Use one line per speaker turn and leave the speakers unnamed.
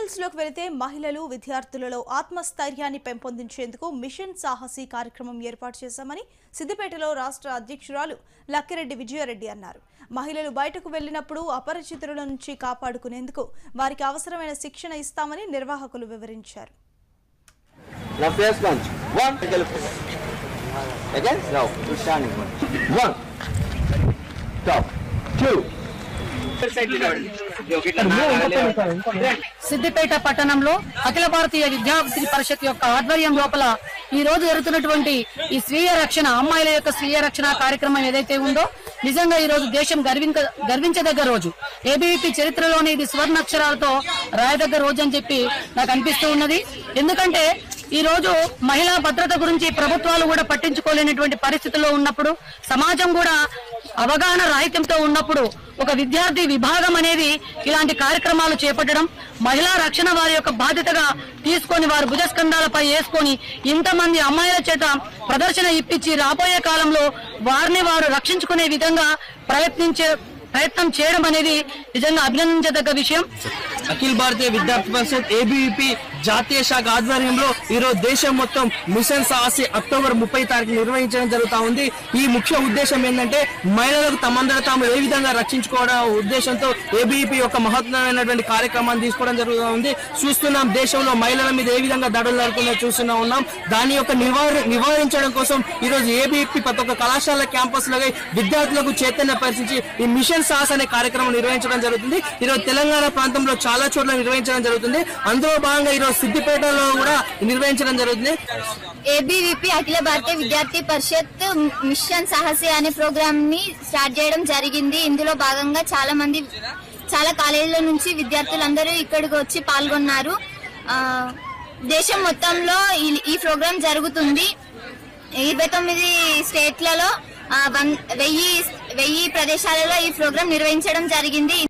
Details లోకి వెళితే మహిళలు విద్యార్థులలో ఆత్మస్థైర్యాన్ని పెంపొందించేందుకు మిషన్ సాహసి కార్యక్రమం ఏర్పాటు చేశామని సిద్దిపేటలో రాష్ట్ర అధ్యక్షురాలు లక్కిరెడ్డి విజయారెడ్డి అన్నారు మహిళలు బయటకు వెళ్లినప్పుడు అపరిచితుల నుంచి కాపాడుకునేందుకు వారికి అవసరమైన శిక్షణ ఇస్తామని నిర్వాహకులు వివరించారు
Now face punch. One. Again. Now two standing punch. One. Stop. Two.
Siddipet పట్టణంలో అఖిల భారతీయ విద్యార్థి పరిషత్ యొక్క ఆధ్వర్యం లోపల ఈ రోజు జరుగుతున్నటువంటి ఈ స్వీయ రక్షణ అమ్మాయిల యొక్క స్వీయ రక్షణ కార్యక్రమం ఏదైతే ఉందో నిజంగా ఈ రోజు దేశం గర్వించ గర్వించదగ్గ రోజు ఏబీవీపీ చరిత్రలోని ఇది సువర్ణ అక్షరాలతో రాయదగ్గ రోజు అని చెప్పి నాకు అనిపిస్తూ ఉన్నది ఎందుకంటే ఈ రోజు మహిళా భద్రత గురించి ప్రభుత్వాలు కూడా పట్టించుకోలేనటువంటి పరిస్థితుల్లో ఉన్నప్పుడు సమాజం కూడా అవగాహన రాహిత్యంతో ఉన్నప్పుడు ఒక విద్యార్థి విభాగం అనేది ఇలాంటి కార్యక్రమాలు చేపట్టడం మహిళా రక్షణ వారి యొక్క బాధ్యతగా తీసుకొని వారు భుజస్కంధాలపై వేసుకొని ఇంతమంది అమ్మాయిల చేత ప్రదర్శన ఇప్పించి రాబోయే కాలంలో వారిని వారు రక్షించుకునే విధంగా ప్రయత్నించే ప్రయత్నం చేయడం అనేది నిజంగా అభినందించదగ్గ విషయం
అఖిల భారతీయ విద్యార్థి పరిషత్ ఏబీవీపీ జాతీయ శాఖ ఆధ్వర్యంలో ఈ రోజు దేశం మొత్తం మిషన్ సాహసి అక్టోబర్ ముప్పై తారీఖు నిర్వహించడం జరుగుతా ఉంది ఈ ముఖ్య ఉద్దేశం ఏంటంటే మహిళలకు తమందర తాము ఏ విధంగా రక్షించుకోవడం ఉద్దేశంతో ఏబీవీపీ యొక్క మహత్తరమైనటువంటి కార్యక్రమాన్ని తీసుకోవడం జరుగుతూ ఉంది చూస్తున్నాం దేశంలో మహిళల మీద ఏ విధంగా దాడులు జరుగుతుందో చూస్తూనే ఉన్నాం దాని యొక్క నివార నివారించడం కోసం ఈ రోజు ఏబీవీపీ ప్రతి ఒక్క కళాశాల క్యాంపస్ లో విద్యార్థులకు చైతన్య పరిచించి ఈ మిషన్ సాహస్ అనే కార్యక్రమం నిర్వహించడం జరుగుతుంది ఈ రోజు తెలంగాణ ప్రాంతంలో చాలా చోట్ల నిర్వహించడం జరుగుతుంది అందులో భాగంగా ఈ రోజు సిద్దిపేటలో కూడా నిర్వహించడం జరుగుతుంది
ఏబీవీపీ అఖిల భారతీయ విద్యార్థి పరిషత్ మిషన్ సాహసి అనే ప్రోగ్రామ్ ని స్టార్ట్ చేయడం జరిగింది ఇందులో భాగంగా చాలా మంది చాలా కాలేజీల నుంచి విద్యార్థులందరూ ఇక్కడికి వచ్చి పాల్గొన్నారు ఆ, దేశం మొత్తంలో ఈ- ఈ ప్రోగ్రాం జరుగుతుంది ఇరవై తొమ్మిది స్టేట్లలో ఆ, వన్- వెయ్యి వెయ్యి ప్రదేశాలలో ఈ ప్రోగ్రాం నిర్వహించడం జరిగింది